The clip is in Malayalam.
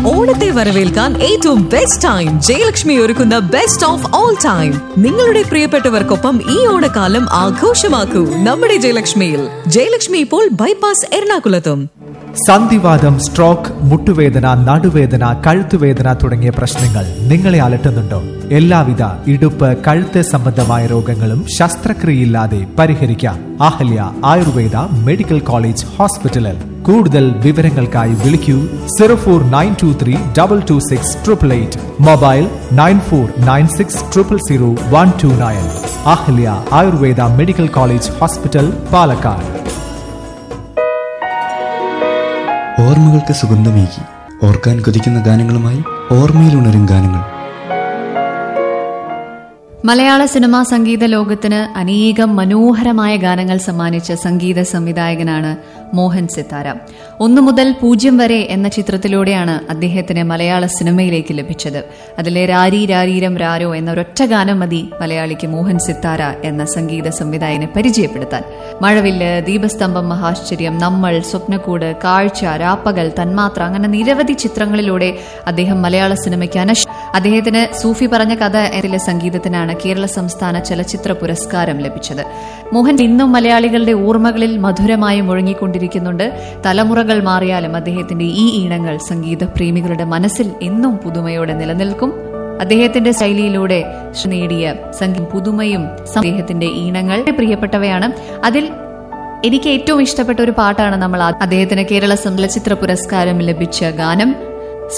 ഓണത്തെ വരവേൽക്കാൻ ഏറ്റവും ബെസ്റ്റ് ടൈം ജയലക്ഷ്മി ഒരുക്കുന്ന ബെസ്റ്റ് ഓഫ് ഓൾ ടൈം നിങ്ങളുടെ പ്രിയപ്പെട്ടവർക്കൊപ്പം ഈ ഓണക്കാലം ആഘോഷമാക്കൂ നമ്മുടെ ജയലക്ഷ്മിയിൽ ജയലക്ഷ്മി ഇപ്പോൾ ബൈപ്പാസ് എറണാകുളത്തും സന്ധിവാദം സ്ട്രോക്ക് മുട്ടുവേദന നടുവേദന കഴുത്തുവേദന തുടങ്ങിയ പ്രശ്നങ്ങൾ നിങ്ങളെ അലട്ടുന്നുണ്ടോ എല്ലാവിധ ഇടുപ്പ് കഴുത്ത് സംബന്ധമായ രോഗങ്ങളും ശസ്ത്രക്രിയയില്ലാതെ പരിഹരിക്കാം അഹല്യ ആയുർവേദ മെഡിക്കൽ കോളേജ് ഹോസ്പിറ്റലിൽ കൂടുതൽ വിവരങ്ങൾക്കായി വിളിക്കൂ zero four nine two three double two six triple eight mobile nine four nine six triple zero one two nine Ahalya Ayurveda medical college hospital Palakkad ഓർമ്മകൾക്ക് സുഗന്ധമേകി ഓർക്കാൻ കൊതിക്കുന്ന ഗാനങ്ങളുമായി ഓർമ്മയിലുണരും ഗാനങ്ങൾ മലയാള സിനിമാ സംഗീത ലോകത്തിന് അനേകം മനോഹരമായ ഗാനങ്ങൾ സമ്മാനിച്ച സംഗീത സംവിധായകനാണ് മോഹൻ സിത്താര ഒന്നു മുതൽ പൂജ്യം വരെ എന്ന ചിത്രത്തിലൂടെയാണ് അദ്ദേഹത്തിന് മലയാള സിനിമയിലേക്ക് ലഭിച്ചത് അതിലെ രാരി രാരീരം രാരോ എന്ന ഒരൊറ്റ ഗാനം മതി മലയാളിക്ക് മോഹൻ സിത്താര എന്ന സംഗീത സംവിധായകനെ പരിചയപ്പെടുത്താൻ മഴവില്ല് ദീപസ്തംഭം മഹാശ്ചര്യം നമ്മൾ സ്വപ്നക്കൂട് കാഴ്ച രാപ്പകൽ തന്മാത്ര അങ്ങനെ നിരവധി ചിത്രങ്ങളിലൂടെ അദ്ദേഹം മലയാള സിനിമയ്ക്ക് അനശ് അദ്ദേഹത്തിന് സൂഫി പറഞ്ഞ കഥ എന്നതിലെ സംഗീതത്തിനാണ് കേരള സംസ്ഥാന ചലച്ചിത്ര പുരസ്കാരം ലഭിച്ചത് മോഹൻ ഇന്നും മലയാളികളുടെ ഓർമ്മകളിൽ മധുരമായി മുഴങ്ങിക്കൊണ്ടിരിക്കുന്നുണ്ട് തലമുറകൾ മാറിയാലും അദ്ദേഹത്തിന്റെ ഈ ഈണങ്ങൾ സംഗീത പ്രേമികളുടെ മനസ്സിൽ എന്നും പുതുമയോടെ നിലനിൽക്കും അദ്ദേഹത്തിന്റെ ശൈലിയിലൂടെ നേടിയ സംഗീത പുതുമയും അദ്ദേഹത്തിന്റെ ഈണങ്ങൾ പ്രിയപ്പെട്ടവയാണ് അതിൽ എനിക്ക് ഏറ്റവും ഇഷ്ടപ്പെട്ട ഒരു പാട്ടാണ് നമ്മൾ ആ- അദ്ദേഹത്തിന് കേരള ചലച്ചിത്ര പുരസ്കാരം ലഭിച്ച ഗാനം